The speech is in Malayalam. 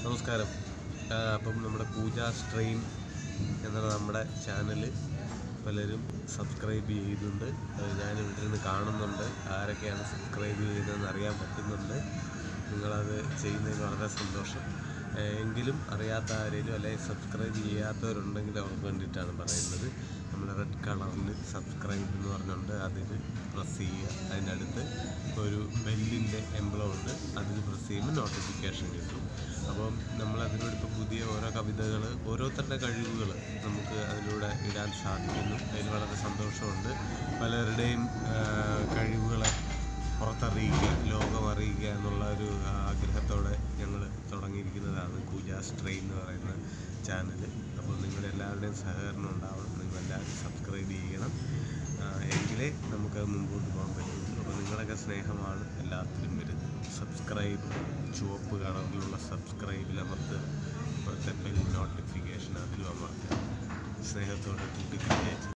നമസ്കാരം ആ, അപ്പം നമ്മുടെ പൂജ സ്ട്രെയിൻ എന്ന നമ്മുടെ ചാനൽ പലരും സബ്സ്ക്രൈബ് ചെയ്യുന്നുണ്ട് അത് ഞാൻ ഇവിടെ നിന്ന് കാണുന്നുണ്ട് ആരൊക്കെയാണ് സബ്സ്ക്രൈബ് ചെയ്യുന്നതെന്ന് അറിയാൻ പറ്റുന്നുണ്ട് നിങ്ങളത് ചെയ്യുന്നതിന് വളരെ സന്തോഷം ഏ, എങ്കിലും അറിയാത്ത ആരെങ്കിലും അല്ലെങ്കിൽ സബ്സ്ക്രൈബ് ചെയ്യാത്തവരുണ്ടെങ്കിൽ അവർക്ക് വേണ്ടിയിട്ടാണ് പറയുന്നത് നമ്മൾ റെഡ് കളറിൽ സബ്സ്ക്രൈബ് എന്ന് പറഞ്ഞുകൊണ്ട് അതിൽ പ്രസ് ചെയ്യുക അതിനടുത്ത് ഒരു ബെല്ലിൻ്റെ എംബ്ലം ഉണ്ട് അതിൽ പ്രസ് ചെയ്യുമ്പോൾ നോട്ടിഫിക്കേഷൻ കിട്ടും അപ്പം നമ്മൾ അതിലൂടെ ഇപ്പോൾ പുതിയ ഓരോ കവിതകൾ ഓരോരുത്തരുടെ കഴിവുകൾ നമുക്ക് അതിലൂടെ ഇടാൻ സാധിക്കുന്നു അതിൽ വളരെ സന്തോഷമുണ്ട് പലരുടെയും ആ, കഴിവുകളെ പുറത്തറിയിക്കുക ലോകം അറിയിക്കുക എന്നുള്ള ഒരു ആഗ്രഹത്തോടെ ഞങ്ങൾ തുടങ്ങിയിരിക്കുന്നതാണ് പൂജ സ്ട്രെയിൻ എന്ന് പറയുന്ന ചാനൽ അപ്പോൾ നിങ്ങളുടെ എല്ലാവരുടെയും സഹകരണം ഉണ്ടാവണം നിങ്ങളെല്ലാവരും സബ്സ്ക്രൈബ് ചെയ്യണം ആ, എങ്കിലേ നമുക്കത് മുമ്പോട്ട് പോകാൻ പറ്റുള്ളൂ അപ്പോൾ നിങ്ങളൊക്കെ സ്നേഹമാണ് എല്ലാത്തിലും വരുന്നത് സബ്സ്ക്രൈബ് ചുവപ്പ് കളറിലുള്ള സബ്സ്ക്രൈബിൽ അമർത്തുക ഇപ്പോഴത്തെ ബെൽ നോട്ടിഫിക്കേഷൻ അതിലും അമർത്തുക സ്നേഹത്തോടെ കൂട്ടിക്കഴിഞ്ഞാൽ